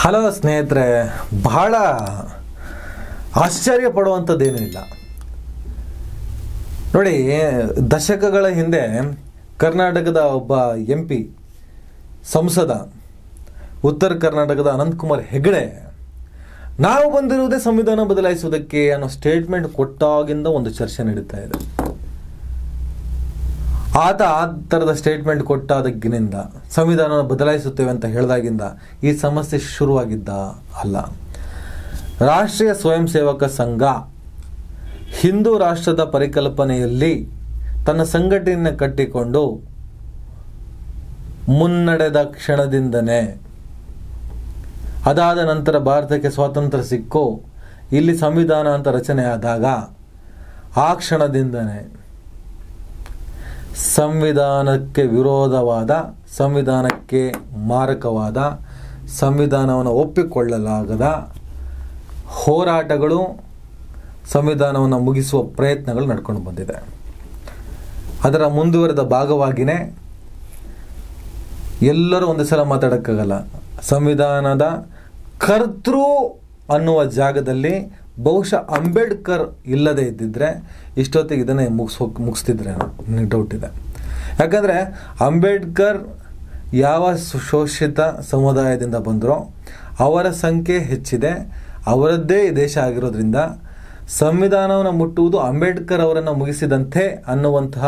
hello ಸ್ನೇಹಿತರೆ ಬಹಳ ಆಶ್ಚರ್ಯ ಪಡುವಂಥದ್ದೇನೂ ಇಲ್ಲ ನೋಡಿ ದಶಕಗಳ ಹಿಂದೆ ಕರ್ನಾಟಕದ ಒಬ್ಬ ಎಂ ಪಿ ಸಂಸದ ಉತ್ತರ ಕರ್ನಾಟಕದ ಅನಂತಕುಮಾರ್ ಹೆಗಡೆ ನಾವು ಬಂದಿರುವುದೇ ಸಂವಿಧಾನ ಬದಲಾಯಿಸುವುದಕ್ಕೆ ಅನ್ನೋ ಸ್ಟೇಟ್ಮೆಂಟ್ ಕೊಟ್ಟಾಗಿಂದ ಒಂದು ಚರ್ಚೆ ನಡೀತಾ ಇದೆ ಆತ ಆ ಥರದ ಸ್ಟೇಟ್ಮೆಂಟ್ ಕೊಟ್ಟಾದಕ್ಕಿನಿಂದ ಸಂವಿಧಾನ ಬದಲಾಯಿಸುತ್ತೇವೆ ಅಂತ ಹೇಳಿದಾಗಿಂದ ಈ ಸಮಸ್ಯೆ ಶುರುವಾಗಿದ್ದ ಅಲ್ಲ ರಾಷ್ಟ್ರೀಯ ಸ್ವಯಂ ಸೇವಕ ಸಂಘ ಹಿಂದೂ ರಾಷ್ಟ್ರದ ಪರಿಕಲ್ಪನೆಯಲ್ಲಿ ತನ್ನ ಸಂಘಟನೆಯನ್ನು ಕಟ್ಟಿಕೊಂಡು ಮುನ್ನಡೆದ ಕ್ಷಣದಿಂದನೇ ಅದಾದ ನಂತರ ಭಾರತಕ್ಕೆ ಸ್ವಾತಂತ್ರ್ಯ ಸಿಕ್ಕು ಇಲ್ಲಿ ಸಂವಿಧಾನ ಅಂತ ರಚನೆ ಆದಾಗ ಆ ಕ್ಷಣದಿಂದನೇ ಸಂವಿಧಾನಕ್ಕೆ ವಿರೋಧವಾದ ಸಂವಿಧಾನಕ್ಕೆ ಮಾರಕವಾದ ಸಂವಿಧಾನವನ್ನು ಒಪ್ಪಿಕೊಳ್ಳಲಾಗದ ಹೋರಾಟಗಳು ಸಂವಿಧಾನವನ್ನು ಮುಗಿಸುವ ಪ್ರಯತ್ನಗಳು ನಡ್ಕೊಂಡು ಬಂದಿದೆ ಅದರ ಮುಂದುವರೆದ ಭಾಗವಾಗಿಯೇ ಎಲ್ಲರೂ ಒಂದೇ ಸಲ ಮಾತಾಡೋಕ್ಕಾಗಲ್ಲ ಸಂವಿಧಾನದ ಕರ್ತೃ ಅನ್ನುವ ಜಾಗದಲ್ಲಿ ಬಹುಶಃ ಅಂಬೇಡ್ಕರ್ ಇಲ್ಲದೆ ಇದ್ದಿದ್ರೆ ಇಷ್ಟೊತ್ತಿಗೆ ಇದನ್ನೇ ಮುಗಿಸೋ ಮುಗಿಸ್ತಿದ್ರೆ ನನಗೆ ಡೌಟ್ ಇದೆ ಯಾಕಂದರೆ ಅಂಬೇಡ್ಕರ್ ಯಾವ ಶೋಷಿತ ಸಮುದಾಯದಿಂದ ಬಂದರೋ ಅವರ ಸಂಖ್ಯೆ ಹೆಚ್ಚಿದೆ ಅವರದ್ದೇ ಈ ದೇಶ ಆಗಿರೋದ್ರಿಂದ ಸಂವಿಧಾನವನ್ನು ಮುಟ್ಟುವುದು ಅಂಬೇಡ್ಕರ್ ಅವರನ್ನು ಮುಗಿಸಿದಂತೆ ಅನ್ನುವಂತಹ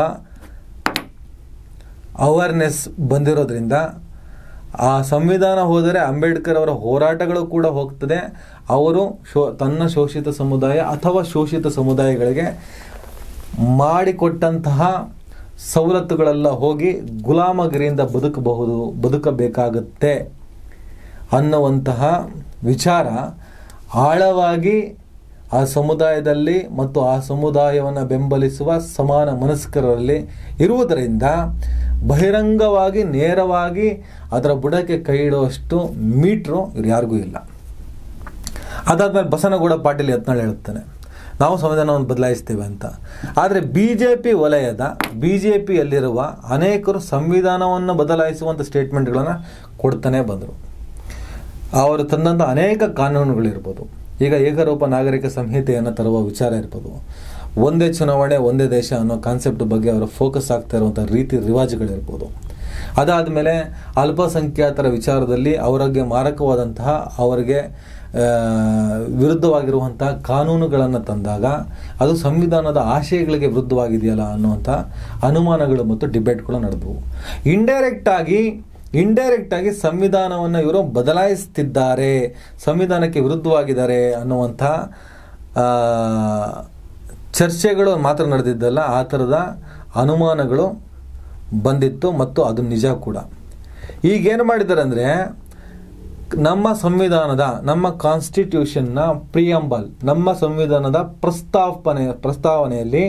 ಅವೇರ್ನೆಸ್ ಬಂದಿರೋದ್ರಿಂದ ಆ ಸಂವಿಧಾನ ಹೋದರೆ ಅಂಬೇಡ್ಕರ್ ಅವರ ಹೋರಾಟಗಳು ಕೂಡ ಹೋಗ್ತದೆ ಅವರು ಶೋ ತನ್ನ ಶೋಷಿತ ಸಮುದಾಯ ಅಥವಾ ಶೋಷಿತ ಸಮುದಾಯಗಳಿಗೆ ಮಾಡಿಕೊಟ್ಟಂತಹ ಸವಲತ್ತುಗಳೆಲ್ಲ ಹೋಗಿ ಗುಲಾಮಗಿರಿಯಿಂದ ಬದುಕಬಹುದು ಬದುಕಬೇಕಾಗುತ್ತೆ ಅನ್ನುವಂತಹ ವಿಚಾರ ಆಳವಾಗಿ ಆ ಸಮುದಾಯದಲ್ಲಿ ಮತ್ತು ಆ ಸಮುದಾಯವನ್ನು ಬೆಂಬಲಿಸುವ ಸಮಾನ ಮನಸ್ಕರಲ್ಲಿ ಇರುವುದರಿಂದ ಬಹಿರಂಗವಾಗಿ ನೇರವಾಗಿ ಅದರ ಬುಡಕ್ಕೆ ಕೈ ಇಡುವಷ್ಟು ಮೀಟ್ರು ಇವ್ರು ಯಾರಿಗೂ ಇಲ್ಲ ಅದಾದ್ಮೇಲೆ ಬಸನಗೌಡ ಪಾಟೀಲ್ ಯತ್ನಾಳ್ ಹೇಳುತ್ತಾನೆ ನಾವು ಸಂವಿಧಾನವನ್ನು ಬದಲಾಯಿಸ್ತೇವೆ ಅಂತ ಆದರೆ ಬಿ ಜೆ ಪಿ ವಲಯದ ಬಿ ಜೆ ಪಿಯಲ್ಲಿರುವ ಅನೇಕರು ಸಂವಿಧಾನವನ್ನು ಬದಲಾಯಿಸುವಂಥ ಸ್ಟೇಟ್ಮೆಂಟ್ಗಳನ್ನು ಕೊಡ್ತಾನೆ ಬಂದರು ಅವರು ತಂದಂಥ ಅನೇಕ ಕಾನೂನುಗಳಿರ್ಬೋದು ಈಗ ಏಕರೂಪ ನಾಗರಿಕ ಸಂಹಿತೆಯನ್ನು ತರುವ ವಿಚಾರ ಇರ್ಬೋದು ಒಂದೇ ಚುನಾವಣೆ ಒಂದೇ ದೇಶ ಅನ್ನೋ ಕಾನ್ಸೆಪ್ಟ್ ಬಗ್ಗೆ ಅವರ ಫೋಕಸ್ ಆಗ್ತಾ ಇರುವಂಥ ರೀತಿ ರಿವಾಜುಗಳಿರ್ಬೋದು ಅದಾದಮೇಲೆ ಅಲ್ಪಸಂಖ್ಯಾತರ ವಿಚಾರದಲ್ಲಿ ಅವರಿಗೆ ಮಾರಕವಾದಂತಹ ಅವರಿಗೆ ವಿರುದ್ಧವಾಗಿರುವಂತಹ ಕಾನೂನುಗಳನ್ನು ತಂದಾಗ ಅದು ಸಂವಿಧಾನದ ಆಶಯಗಳಿಗೆ ವಿರುದ್ಧವಾಗಿದೆಯಲ್ಲ ಅನ್ನುವಂಥ ಅನುಮಾನಗಳು ಮತ್ತು ಡಿಬೇಟ್ಗಳು ನಡೆದವು ಇಂಡೈರೆಕ್ಟ್ ಆಗಿ ಇಂಡೈರೆಕ್ಟ್ ಆಗಿ ಸಂವಿಧಾನವನ್ನು ಇವರು ಬದಲಾಯಿಸ್ತಿದ್ದಾರೆ ಸಂವಿಧಾನಕ್ಕೆ ವಿರುದ್ಧವಾಗಿದ್ದಾರೆ ಅನ್ನುವಂಥ ಚರ್ಚೆಗಳು ಮಾತ್ರ ನಡೆದಿದ್ದಲ್ಲ ಆ ಥರದ ಅನುಮಾನಗಳು ಬಂದಿತ್ತು ಮತ್ತು ಅದು ನಿಜ ಕೂಡ ಈಗೇನು ಮಾಡಿದ್ದಾರೆ ಅಂದರೆ ನಮ್ಮ ಸಂವಿಧಾನದ ನಮ್ಮ ಕಾನ್ಸ್ಟಿಟ್ಯೂಷನ್ನ ಪ್ರಿಯಂಬಲ್ ನಮ್ಮ ಸಂವಿಧಾನದ ಪ್ರಸ್ತಾವನೆ ಪ್ರಸ್ತಾವನೆಯಲ್ಲಿ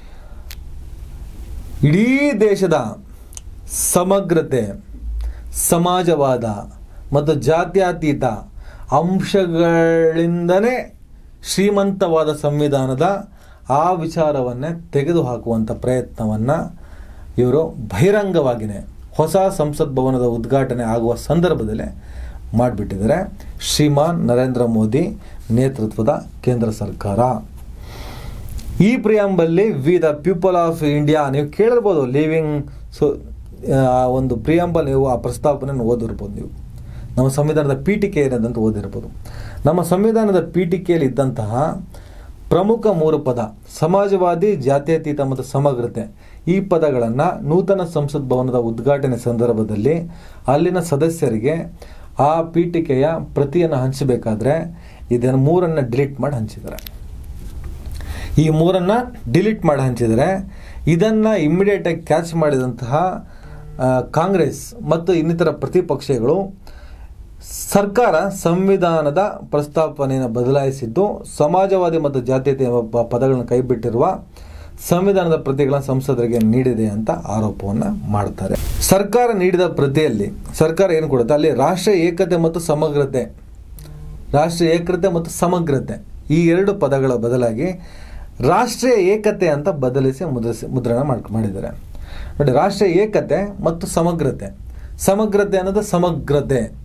ಇಡೀ ದೇಶದ ಸಮಗ್ರತೆ ಸಮಾಜವಾದ ಮತ್ತು ಜಾತ್ಯತೀತ ಅಂಶಗಳಿಂದನೇ ಶ್ರೀಮಂತವಾದ ಸಂವಿಧಾನದ ಆ ವಿಚಾರವನ್ನೇ ತೆಗೆದುಹಾಕುವಂಥ ಪ್ರಯತ್ನವನ್ನು ಇವರು ಬಹಿರಂಗವಾಗಿಯೇ ಹೊಸ ಸಂಸತ್ ಭವನದ ಉದ್ಘಾಟನೆ ಆಗುವ ಸಂದರ್ಭದಲ್ಲೇ ಮಾಡಿಬಿಟ್ಟಿದ್ದಾರೆ ಶ್ರೀಮಾನ್ ನರೇಂದ್ರ ಮೋದಿ ನೇತೃತ್ವದ ಕೇಂದ್ರ ಸರ್ಕಾರ ಈ ಪ್ರಿಯಾಂಬಲ್ಲಿ we the people of India ನೀವು ಕೇಳಿರ್ಬೋದು ಲಿವಿಂಗ್ ಸೊ ಒಂದು ಪ್ರಿಯಾಂಬಲ್ ನೀವು ಆ ಪ್ರಸ್ತಾಪನೆಯನ್ನು ಓದಿರ್ಬೋದು ನೀವು ನಮ್ಮ ಸಂವಿಧಾನದ ಪೀಠಿಕೆ ಏನದಂತ ಓದಿರ್ಬೋದು ನಮ್ಮ ಸಂವಿಧಾನದ ಪೀಠಿಕೆಯಲ್ಲಿ ಇದ್ದಂತಹ ಪ್ರಮುಖ ಮೂರು ಪದ ಸಮಾಜವಾದಿ ಜಾತ್ಯತೀತ ಮತ್ತು ಸಮಗ್ರತೆ ಈ ಪದಗಳನ್ನು ನೂತನ ಸಂಸತ್ ಭವನದ ಉದ್ಘಾಟನೆ ಸಂದರ್ಭದಲ್ಲಿ ಅಲ್ಲಿನ ಸದಸ್ಯರಿಗೆ ಆ ಪೀಠಿಕೆಯ ಪ್ರತಿಯನ್ನು ಹಂಚಬೇಕಾದ್ರೆ ಇದನ್ನು ಮೂರನ್ನು ಡಿಲೀಟ್ ಮಾಡಿ ಹಂಚಿದ್ದಾರೆ ಈ ಮೂರನ್ನು ಡಿಲೀಟ್ ಮಾಡಿ ಹಂಚಿದರೆ ಇದನ್ನು ಇಮ್ಮಿಡಿಯೇಟಾಗಿ ಕ್ಯಾಚ್ ಮಾಡಿದಂತಹ ಕಾಂಗ್ರೆಸ್ ಮತ್ತು ಇನ್ನಿತರ ಪ್ರತಿಪಕ್ಷಗಳು ಸರ್ಕಾರ ಸಂವಿಧಾನದ ಪ್ರಸ್ತಾಪನೆಯನ್ನು ಬದಲಾಯಿಸಿದ್ದು ಸಮಾಜವಾದಿ ಮತ್ತು ಜಾತ್ಯತೆ ಪದಗಳನ್ನು ಕೈಬಿಟ್ಟಿರುವ ಸಂವಿಧಾನದ ಪ್ರತಿಗಳನ್ನು ಸಂಸದರಿಗೆ ನೀಡಿದೆ ಅಂತ ಆರೋಪವನ್ನು ಮಾಡ್ತಾರೆ ಸರ್ಕಾರ ನೀಡಿದ ಪ್ರತಿಯಲ್ಲಿ ಸರ್ಕಾರ ಏನು ಕೊಡುತ್ತೆ ಅಲ್ಲಿ ರಾಷ್ಟ್ರೀಯ ಏಕತೆ ಮತ್ತು ಸಮಗ್ರತೆ ರಾಷ್ಟ್ರೀಯ ಏಕತೆ ಮತ್ತು ಸಮಗ್ರತೆ ಈ ಎರಡು ಪದಗಳ ಬದಲಾಗಿ ರಾಷ್ಟ್ರೀಯ ಏಕತೆ ಅಂತ ಬದಲಿಸಿ ಮುದ್ರಿಸಿ ಮುದ್ರಣ ಮಾಡಿ ಮಾಡಿದ್ದಾರೆ ನೋಡಿ ರಾಷ್ಟ್ರೀಯ ಏಕತೆ ಮತ್ತು ಸಮಗ್ರತೆ ಸಮಗ್ರತೆ ಅನ್ನೋದು ಸಮಗ್ರತೆ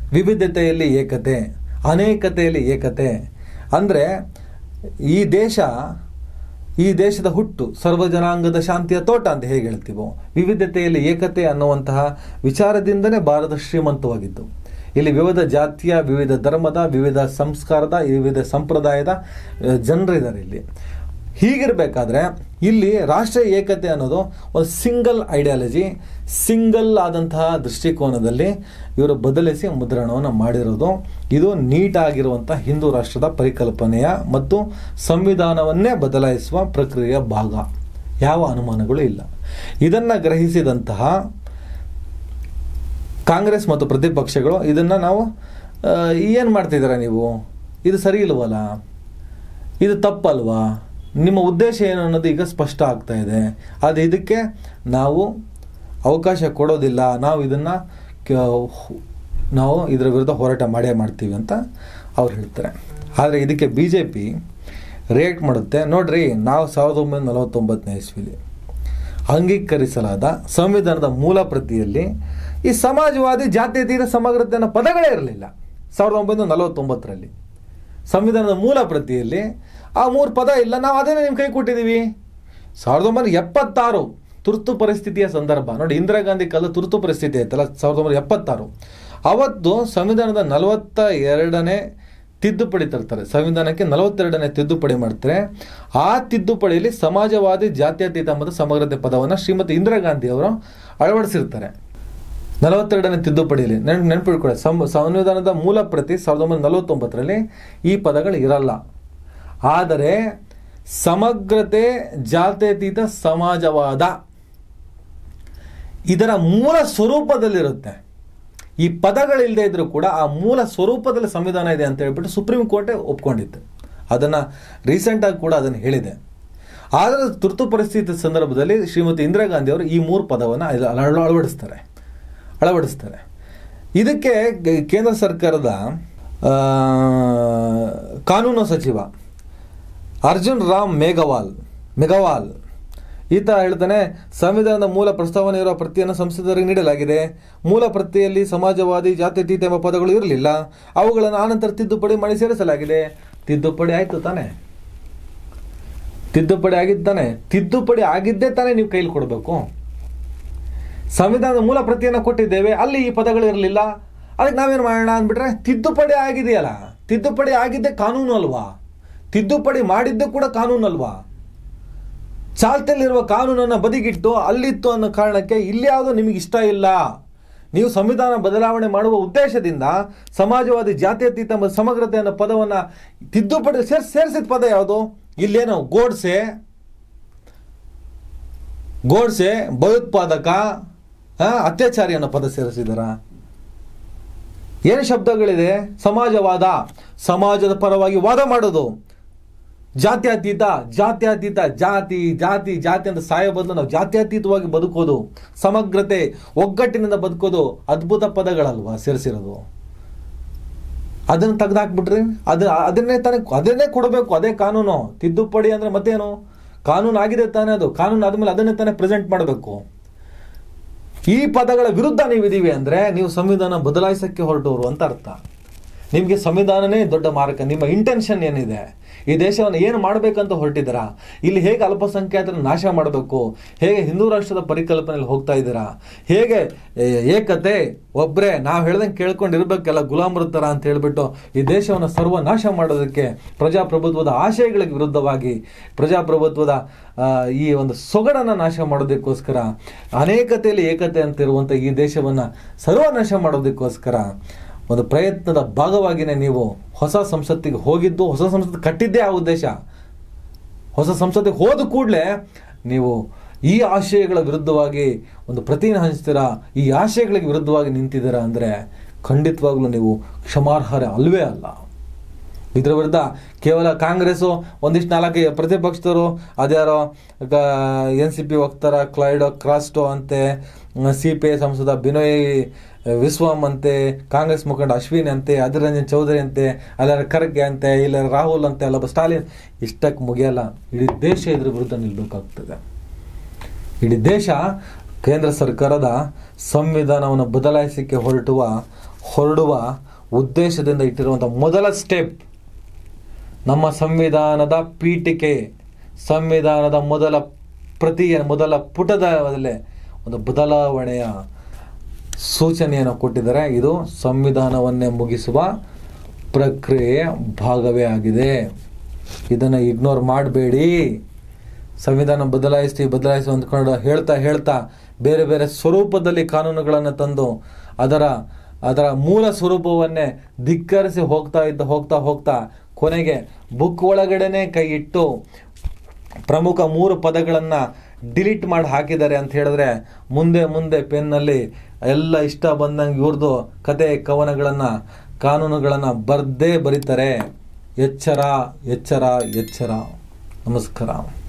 ವಿವಿಧತೆಯಲ್ಲಿ ಏಕತೆ ಅನೇಕತೆಯಲ್ಲಿ ಏಕತೆ ಅಂದರೆ ಈ ದೇಶ ಈ ದೇಶದ ಹುಟ್ಟು ಸರ್ವ ಜನಾಂಗದ ಶಾಂತಿಯ ತೋಟ ಅಂತ ಹೇಗೆ ಹೇಳ್ತೀವೋ ವಿವಿಧತೆಯಲ್ಲಿ ಏಕತೆ ಅನ್ನುವಂತಹ ವಿಚಾರದಿಂದನೇ ಭಾರತ ಶ್ರೀಮಂತವಾಗಿದ್ದು ಇಲ್ಲಿ ವಿವಿಧ ಜಾತಿಯ ವಿವಿಧ ಧರ್ಮದ ವಿವಿಧ ಸಂಸ್ಕಾರದ ವಿವಿಧ ಸಂಪ್ರದಾಯದ ಅಹ್, ಜನರಿದ್ದಾರೆ ಇಲ್ಲಿ ಹೀಗಿರಬೇಕಾದ್ರೆ ಇಲ್ಲಿ ರಾಷ್ಟ್ರೀಯ ಏಕತೆ ಅನ್ನೋದು ಒಂದು ಸಿಂಗಲ್ ಐಡಿಯಾಲಜಿ ಸಿಂಗಲ್ ಆದಂತಹ ದೃಷ್ಟಿಕೋನದಲ್ಲಿ ಇವರು ಬದಲಿಸಿ ಮುದ್ರಣವನ್ನು ಮಾಡಿರೋದು ಇದು ನೀಟಾಗಿರುವಂಥ ಹಿಂದೂ ರಾಷ್ಟ್ರದ ಪರಿಕಲ್ಪನೆಯ ಮತ್ತು ಸಂವಿಧಾನವನ್ನೇ ಬದಲಾಯಿಸುವ ಪ್ರಕ್ರಿಯೆಯ ಭಾಗ ಯಾವ ಅನುಮಾನಗಳು ಇಲ್ಲ ಇದನ್ನು ಗ್ರಹಿಸಿದಂತಹ ಕಾಂಗ್ರೆಸ್ ಮತ್ತು ಪ್ರತಿಪಕ್ಷಗಳು ಇದನ್ನು ನಾವು ಏನು ಮಾಡ್ತಿದ್ದೀರಾ ನೀವು ಇದು ಸರಿ ಇಲ್ವಲ್ಲ ಇದು ತಪ್ಪಲ್ವಾ ನಿಮ್ಮ ಉದ್ದೇಶ ಏನು ಅನ್ನೋದು ಈಗ ಸ್ಪಷ್ಟ ಆಗ್ತಾ ಇದೆ ಅದು ಇದಕ್ಕೆ ನಾವು ಅವಕಾಶ ಕೊಡೋದಿಲ್ಲ ನಾವು ಇದನ್ನು ನಾವು ಇದರ ವಿರುದ್ಧ ಹೋರಾಟ ಮಾಡೇ ಮಾಡ್ತೀವಿ ಅಂತ ಅವ್ರು ಹೇಳ್ತಾರೆ ಆದರೆ ಇದಕ್ಕೆ ಬಿ ಜೆ ಪಿ ರಿಯಾಕ್ಟ್ ಮಾಡುತ್ತೆ ನೋಡ್ರಿ ನಾವು ಸಾವಿರದ ಒಂಬೈನೂರ ನಲವತ್ತೊಂಬತ್ತನೇ ಇಸ್ವಿಲಿ ಅಂಗೀಕರಿಸಲಾದ ಸಂವಿಧಾನದ ಮೂಲ ಪ್ರತಿಯಲ್ಲಿ ಈ ಸಮಾಜವಾದಿ ಜಾತ್ಯತೀತ ಸಮಗ್ರತೆ ಅನ್ನೋ ಪದಗಳೇ ಇರಲಿಲ್ಲ ಸಾವಿರದ ಒಂಬೈನೂರ ನಲವತ್ತೊಂಬತ್ತರಲ್ಲಿ ಸಂವಿಧಾನದ ಮೂಲ ಪ್ರತಿಯಲ್ಲಿ ಆ ಮೂರು ಪದ ಇಲ್ಲ ನಾವು ಅದನ್ನೇ ನಿಮ್ಮ ಕೈ ಕೊಟ್ಟಿದ್ದೀವಿ ಸಾವಿರದ ಒಂಬೈನೂರ ಎಪ್ಪತ್ತಾರು ತುರ್ತು ಪರಿಸ್ಥಿತಿಯ ಸಂದರ್ಭ ನೋಡಿ ಇಂದಿರಾ ಗಾಂಧಿ ಕಾಲ ತುರ್ತು ಪರಿಸ್ಥಿತಿ ಆಯ್ತಲ್ಲ ಸಾವಿರದ ಒಂಬೈನೂರ ಎಪ್ಪತ್ತಾರು ಅವತ್ತು ಸಂವಿಧಾನದ ನಲವತ್ತ ಎರಡನೇ ತಿದ್ದುಪಡಿ ತರ್ತಾರೆ ಸಂವಿಧಾನಕ್ಕೆ ನಲವತ್ತೆರಡನೇ ತಿದ್ದುಪಡಿ ಮಾಡ್ತಾರೆ ಆ ತಿದ್ದುಪಡಿಯಲ್ಲಿ ಸಮಾಜವಾದಿ ಜಾತ್ಯತೀತ ಮತ್ತು ಸಮಗ್ರತೆ ಪದವನ್ನು ಶ್ರೀಮತಿ ಇಂದಿರಾ ಗಾಂಧಿ ಅವರು ಅಳವಡಿಸಿರ್ತಾರೆ ನಲವತ್ತೆರಡನೇ ತಿದ್ದುಪಡಿಯಲ್ಲಿ ನೆನ್ ನೆನಪಿಟ್ಕೊಳ್ಳಿ ಸಂ ಸಂವಿಧಾನದ ಮೂಲ ಪ್ರತಿ ಸಾವಿರದ ಒಂಬೈನೂರ ನಲವತ್ತೊಂಬತ್ತರಲ್ಲಿ ಈ ಪದಗಳು ಇರಲ್ಲ ಆದರೆ ಸಮಗ್ರತೆ ಜಾತ್ಯತೀತ ಸಮಾಜವಾದ ಇದರ ಮೂಲ ಸ್ವರೂಪದಲ್ಲಿರುತ್ತೆ ಈ ಪದಗಳಿಲ್ಲದೆ ಇದ್ರೂ ಕೂಡ ಆ ಮೂಲ ಸ್ವರೂಪದಲ್ಲಿ ಸಂವಿಧಾನ ಇದೆ ಅಂತ ಹೇಳ್ಬಿಟ್ಟು ಸುಪ್ರೀಂ ಕೋರ್ಟೇ ಒಪ್ಕೊಂಡಿತ್ತು ಅದನ್ನು ರೀಸೆಂಟಾಗಿ ಕೂಡ ಅದನ್ನು ಹೇಳಿದೆ ಆದರೆ ತುರ್ತು ಪರಿಸ್ಥಿತಿ ಸಂದರ್ಭದಲ್ಲಿ ಶ್ರೀಮತಿ ಇಂದಿರಾ ಗಾಂಧಿ ಅವರು ಈ ಮೂರು ಪದವನ್ನು ಅಳವಡಿಸ್ತಾರೆ ಅಳವಡಿಸ್ತಾರೆ ಇದಕ್ಕೆ ಗ- ಕೇಂದ್ರ ಸರ್ಕಾರದ ಆ, ಕಾನೂನು ಸಚಿವ ಅರ್ಜುನ್ ರಾಮ್ ಮೇಘವಾಲ್ ಮೆಘವಾಲ್ ಈತ ಹೇಳ್ತಾನೆ ಸಂವಿಧಾನದ ಮೂಲ ಪ್ರಸ್ತಾವನೆ ಇರುವ ಪ್ರತಿಯನ್ನು ಸಂಸದರಿಗೆ ನೀಡಲಾಗಿದೆ ಮೂಲ ಪ್ರತಿಯಲ್ಲಿ ಸಮಾಜವಾದಿ ಜಾತ್ಯತೀತ ಎಂಬ ಪದಗಳು ಇರಲಿಲ್ಲ ಅವುಗಳನ್ನು ಆನಂತರ ತಿದ್ದುಪಡಿ ಮಾಡಿ ಸೇರಿಸಲಾಗಿದೆ ತಿದ್ದುಪಡಿ ಆಯ್ತು ತಾನೆ ತಿದ್ದುಪಡಿ ಆಗಿದ್ದಾನೆ ತಿದ್ದುಪಡಿ ಆಗಿದ್ದೇ ತಾನೇ ನೀವು ಕೈಲಿ ಕೊಡಬೇಕು ಸಂವಿಧಾನದ ಮೂಲ ಪ್ರತಿಯನ್ನು ಕೊಟ್ಟಿದ್ದೇವೆ ಅಲ್ಲಿ ಈ ಪದಗಳು ಇರಲಿಲ್ಲ ಅದಕ್ಕೆ ನಾವೇನು ಮಾಡೋಣ ಅಂದ್ಬಿಟ್ರೆ ತಿದ್ದುಪಡಿ ಆಗಿದೆಯಲ್ಲ ತಿದ್ದುಪಡಿ ಆಗಿದ್ದೇ ಕಾನೂನು ಅಲ್ವಾ ತಿದ್ದುಪಡಿ ಮಾಡಿದ್ದೇ ಕೂಡ ಕಾನೂನು ಅಲ್ವಾ ಚಾಲ್ತಿಯಲ್ಲಿರುವ ಕಾನೂನನ್ನು ಬದಿಗಿಟ್ಟು ಅಲ್ಲಿತ್ತು ಅನ್ನೋ ಕಾರಣಕ್ಕೆ ಇಲ್ಲಿ ಯಾವುದೋ ನಿಮಗೆ ಇಷ್ಟ ಇಲ್ಲ ನೀವು ಸಂವಿಧಾನ ಬದಲಾವಣೆ ಮಾಡುವ ಉದ್ದೇಶದಿಂದ ಸಮಾಜವಾದಿ ಜಾತ್ಯತೀತ ಮತ್ತು ಸಮಗ್ರತೆ ಅನ್ನೋ ಪದವನ್ನು ತಿದ್ದುಪಡಿ ಸೇರ್ ಸೇರಿಸಿದ ಪದ ಯಾವುದು ಇಲ್ಲೇನು ಗೋಡ್ಸೆ ಗೋಡ್ಸೆ ಭಯೋತ್ಪಾದಕ ಆ, ಅತ್ಯಾಚಾರಿ ಅನ್ನೋ ಪದ ಸೇರಿಸಿದಾರ ಏನು ಶಬ್ದಗಳಿದೆ ಸಮಾಜವಾದ ಸಮಾಜದ ಪರವಾಗಿ ವಾದ ಮಾಡೋದು ಜಾತ್ಯತೀತ ಜಾತ್ಯತೀತ ಜಾತಿ ಜಾತಿ ಜಾತಿ ಅಂತ ಸಾಯೋ ಬದಲು ನಾವು ಜಾತ್ಯತೀತವಾಗಿ ಬದುಕೋದು ಸಮಗ್ರತೆ ಒಗ್ಗಟ್ಟಿನಿಂದ ಬದುಕೋದು ಅದ್ಭುತ ಪದಗಳಲ್ವಾ ಸೇರಿಸಿರೋದು ಅದನ್ನು ತೆಗೆದಾಕ್ಬಿಟ್ರಿ ಅದು ಅದನ್ನೇ ತಾನೇ ಅದನ್ನೇ ಕೊಡಬೇಕು ಅದೇ ಕಾನೂನು ತಿದ್ದುಪಡಿ ಅಂದ್ರೆ ಮತ್ತೇನು ಕಾನೂನು ಆಗಿದೆ ತಾನೇ ಅದು ಕಾನೂನು ಆದ್ಮೇಲೆ ಅದನ್ನೇ ತಾನೇ ಪ್ರೆಸೆಂಟ್ ಮಾಡಬೇಕು ಈ ಪದಗಳ ವಿರುದ್ಧ ನೀವಿದ್ದೀವಿ ಅಂದ್ರೆ ನೀವು ಸಂವಿಧಾನ ಬದಲಾಯಿಸಕ್ಕೆ ಹೊರಟವರು ಅಂತ ಅರ್ಥ ನಿಮಗೆ ಸಂವಿಧಾನನೇ ದೊಡ್ಡ ಮಾರಕ ನಿಮ್ಮ ಇಂಟೆನ್ಷನ್ ಏನಿದೆ ಈ ದೇಶವನ್ನು ಏನು ಮಾಡಬೇಕಂತ ಹೊರಟಿದ್ದೀರಾ ಇಲ್ಲಿ ಹೇಗೆ ಅಲ್ಪಸಂಖ್ಯಾತರ ನಾಶ ಮಾಡಬೇಕು ಹೇಗೆ ಹಿಂದೂ ರಾಷ್ಟ್ರದ ಪರಿಕಲ್ಪನೆಯಲ್ಲಿ ಹೋಗ್ತಾ ಇದ್ದೀರಾ ಹೇಗೆ ಏ, ಏಕತೆ ಒಬ್ಬರೇ ನಾವು ಹೇಳ್ದಂಗೆ ಕೇಳ್ಕೊಂಡಿರ್ಬೇಕಲ್ಲ ಗುಲಾಮರ ಥರ ಅಂತ ಹೇಳ್ಬಿಟ್ಟು ಈ ದೇಶವನ್ನು ಸರ್ವನಾಶ ಮಾಡೋದಕ್ಕೆ ಪ್ರಜಾಪ್ರಭುತ್ವದ ಆಶಯಗಳಿಗೆ ವಿರುದ್ಧವಾಗಿ ಪ್ರಜಾಪ್ರಭುತ್ವದ ಆ, ಈ ಒಂದು ಸೊಗಡನ್ನು ನಾಶ ಮಾಡೋದಕ್ಕೋಸ್ಕರ ಅನೇಕತೆಯಲ್ಲಿ ಏಕತೆ ಅಂತಿರುವಂಥ ಈ ದೇಶವನ್ನು ಸರ್ವನಾಶ ಮಾಡೋದಕ್ಕೋಸ್ಕರ ಒಂದು ಪ್ರಯತ್ನದ ಭಾಗವಾಗಿಯೇ ನೀವು ಹೊಸ ಸಂಸತ್ತಿಗೆ ಹೋಗಿದ್ದು ಹೊಸ ಸಂಸತ್ತು ಕಟ್ಟಿದ್ದೇ ಆ ಉದ್ದೇಶ ಹೊಸ ಸಂಸತ್ತಿಗೆ ಹೋದ ಕೂಡಲೇ ನೀವು ಈ ಆಶಯಗಳ ವಿರುದ್ಧವಾಗಿ ಒಂದು ಪ್ರತಿನ ಹಂಚ್ತೀರಾ ಈ ಆಶಯಗಳಿಗೆ ವಿರುದ್ಧವಾಗಿ ನಿಂತಿದ್ದೀರಾ ಅಂದರೆ ಖಂಡಿತವಾಗ್ಲೂ ನೀವು ಕ್ಷಮಾರ್ಹರೇ ಅಲ್ವೇ ಅಲ್ಲ ಇದರ ವಿರುದ್ಧ ಕೇವಲ ಕಾಂಗ್ರೆಸ್ಸು ಒಂದಿಷ್ಟು ನಾಲ್ಕು ಪ್ರತಿಪಕ್ಷದವರು ಅದ್ಯಾರೋ ಎನ್ ಸಿ ಪಿ ವಕ್ತಾರ ಕ್ಲೈಡೋ ಕ್ರಾಸ್ಟೋ ಅಂತೆ ಸಿ ಪಿ ಐ ಸಂಸದ ಬಿನೋಯ್ ವಿಶ್ವಂ ಅಂತೆ ಕಾಂಗ್ರೆಸ್ ಮುಖಂಡ ಅಶ್ವಿನಿ ಅಂತೆ ಅಧೀರ್ ರಂಜನ್ ಚೌಧರಿ ಅಂತೆ ಅಲ್ಲಾರ ಖರ್ಗೆ ಅಂತೆ ಇಲ್ಲ ರಾಹುಲ್ ಅಂತೆ ಅಲ್ಲ ಸ್ಟಾಲಿನ್ ಇಷ್ಟಕ್ಕೆ ಮುಗಿಯಲ್ಲ ಇಡೀ ದೇಶ ಇದ್ರ ವಿರುದ್ಧ ನಿಲ್ಬೇಕಾಗ್ತದೆ ಇಡೀ ದೇಶ ಕೇಂದ್ರ ಸರ್ಕಾರದ ಸಂವಿಧಾನವನ್ನು ಬದಲಾಯಿಸಲಿಕ್ಕೆ ಹೊರಟುವ ಹೊರಡುವ ಉದ್ದೇಶದಿಂದ ಇಟ್ಟಿರುವಂಥ ಮೊದಲ ಸ್ಟೆಪ್ ನಮ್ಮ ಸಂವಿಧಾನದ ಪೀಠಿಕೆ ಸಂವಿಧಾನದ ಮೊದಲ ಪ್ರತಿಯ ಮೊದಲ ಪುಟದಲ್ಲೇ ಒಂದು ಬದಲಾವಣೆಯ ಸೂಚನೆಯನ್ನು ಕೊಟ್ಟಿದ್ದಾರೆ ಇದು ಸಂವಿಧಾನವನ್ನೇ ಮುಗಿಸುವ ಪ್ರಕ್ರಿಯೆಯ ಭಾಗವೇ ಆಗಿದೆ ಇದನ್ನು ಇಗ್ನೋರ್ ಮಾಡಬೇಡಿ ಸಂವಿಧಾನ ಬದಲಾಯಿಸಿ ಬದಲಾಯಿಸಿ ಅಂದ್ಕೊಂಡು ಹೇಳ್ತಾ ಹೇಳ್ತಾ ಬೇರೆ ಬೇರೆ ಸ್ವರೂಪದಲ್ಲಿ ಕಾನೂನುಗಳನ್ನು ತಂದು ಅದರ ಅದರ ಮೂಲ ಸ್ವರೂಪವನ್ನೇ ಧಿಕ್ಕರಿಸಿ ಹೋಗ್ತಾ ಇದ್ದ ಹೋಗ್ತಾ ಹೋಗ್ತಾ ಕೊನೆಗೆ ಬುಕ್ ಒಳಗಡೆನೆ ಕೈ ಇಟ್ಟು ಪ್ರಮುಖ ಮೂರು ಪದಗಳನ್ನು ಡಿಲೀಟ್ ಮಾಡಿ ಹಾಕಿದ್ದಾರೆ ಅಂತ ಹೇಳಿದ್ರೆ ಮುಂದೆ ಮುಂದೆ ಪೆನ್ನಲ್ಲಿ ಎಲ್ಲ ಇಷ್ಟ ಬಂದಂಗೆ ಇವ್ರದ್ದು ಕತೆ ಕವನಗಳನ್ನು ಕಾನೂನುಗಳನ್ನು ಬರ್ದೇ ಬರೀತಾರೆ ಎಚ್ಚರ ಎಚ್ಚರ ಎಚ್ಚರ ನಮಸ್ಕಾರ